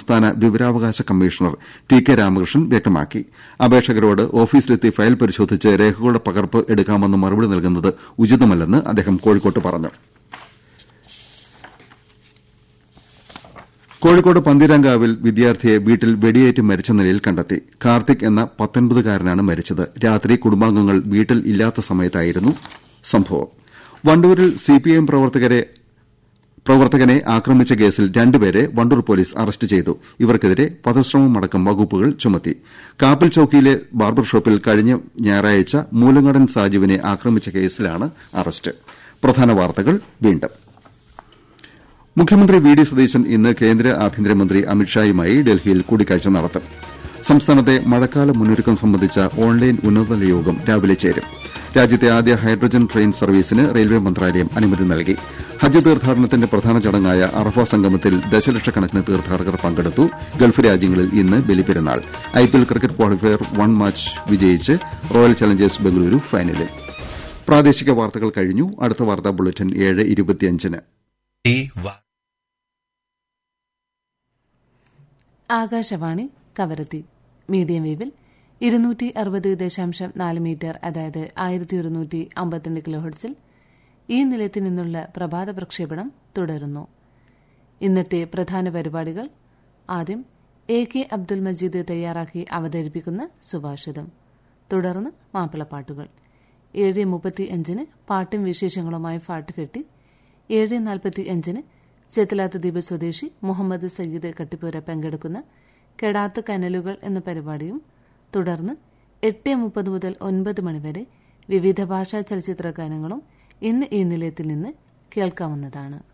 സംസ്ഥാന വിവരാവകാശ commissioner T K Ramakrishnan വ്യക്തമാക്കി അപേക്ഷകരോട് ഓഫീസിലെത്തി ഫയൽ പരിശോധിച്ച് രേഖകളുടെ പകർപ്പ് എടുക്കാമെന്ന് മറുപടി നൽകുന്നത് ഉചിതമല്ലെന്ന് അദ്ദേഹം കോഴിക്കോട്ട് പറഞ്ഞു കോഴിക്കോട് പന്തീരാങ്കാവിൽ വിദ്യാർത്ഥിയെ വീട്ടിൽ വെടിയേറ്റ് മരിച്ച നിലയിൽ കണ്ടെത്തി കാർത്തിക് എന്ന പത്തൊൻപതുകാരനാണ് മരിച്ചത് രാത്രി കുടുംബാംഗങ്ങൾ വീട്ടിൽ ഇല്ലാത്ത സമയത്തായിരുന്നു സംഭവം വണ്ടൂരിൽ സിപിഐഎം പ്രവർത്തകരെ പ്രവർത്തകനെ ആക്രമിച്ച കേസിൽ രണ്ടുപേരെ വണ്ടൂർ പോലീസ് അറസ്റ്റ് ചെയ്തു ഇവർക്കെതിരെ വധശ്രമമടക്കം വകുപ്പുകൾ ചുമത്തി കാപ്പിൽ ചൌക്കിയിലെ ബാർബർ ഷോപ്പിൽ കഴിഞ്ഞ ഞായറാഴ്ച മൂലങ്ങടൻ സാജുവിനെ ആക്രമിച്ച കേസിലാണ് അറസ്റ്റ് പ്രധാന വാർത്തകൾ വീണ്ടും മുഖ്യമന്ത്രി വി ഡി സതീശൻ ഇന്ന് കേന്ദ്ര ആഭ്യന്തരമന്ത്രി അമിത്ഷായുമായി ഡൽഹിയിൽ കൂടിക്കാഴ്ച നടത്തും സംസ്ഥാനത്തെ മഴക്കാല മുന്നൊരുക്കം സംബന്ധിച്ച ഓൺലൈൻ ഉന്നതതല യോഗം രാവിലെ ചേരും രാജ്യത്തെ ആദ്യ ഹൈഡ്രജൻ ട്രെയിൻ സർവീസിന് റെയിൽവേ മന്ത്രാലയം അനുമതി നൽകി ഹജ്ജ് തീർത്ഥാടനത്തിന്റെ പ്രധാന ചടങ്ങായ അറഫ സംഗമത്തിൽ ദശലക്ഷക്കണക്കിന് തീർത്ഥാടകർ പങ്കെടുത്തു ഗൾഫ് രാജ്യങ്ങളിൽ ഇന്ന് Baliperunnal IPL cricket qualifier one match വിജയിച്ച് റോയൽ ചലഞ്ചേഴ്സ് ബംഗളൂരു ഫൈനലിൽ പ്രാദേശിക വാർത്തകൾ കഴിഞ്ഞു അടുത്ത വാർത്താ ബുള്ളറ്റിൻ ഏഴ് ഇരുപത്തിയഞ്ചിന് ആകാശവാണി കവരത്തി മീഡിയം വേവിൽ ഇരുന്നൂറ്റി അറുപത് ദശാംശം നാല് മീറ്റർ അതായത് ആയിരത്തി ഒരുന്നൂറ്റി അമ്പത്തിരണ്ട് കിലോഹെർട്സിൽ ഈ നിലയത്തിൽ നിന്നുള്ള പ്രഭാത പ്രക്ഷേപണം തുടരുന്നു ഇന്നത്തെ പ്രധാന പരിപാടികൾ ആദ്യം എ കെ അബ്ദുൽ മജീദ് തയ്യാറാക്കി അവതരിപ്പിക്കുന്ന സുഭാഷിതം തുടർന്ന് മാപ്പിളപ്പാട്ടുകൾ ഏഴ് മുപ്പത്തി അഞ്ചിന് പാട്ടും വിശേഷങ്ങളുമായി ഫാട്ട് ഫെട്ടി ഏഴ് നാൽപ്പത്തി അഞ്ചിന് ചെത്തലാത്ത് ദ്വീപ് സ്വദേശി മുഹമ്മദ് സയ്യിദ് കട്ടിപ്പൂര പങ്കെടുക്കുന്ന കെടാത്ത കനലുകൾ എന്ന പരിപാടിയും തുടർന്ന് എട്ട് മുപ്പത് മുതൽ ഒൻപത് മണിവരെ വിവിധ ഭാഷാ ചലച്ചിത്ര ഗാനങ്ങളും ഇന്ന് ഈ നിലയത്തിൽ നിന്ന് കേൾക്കാവുന്നതാണ്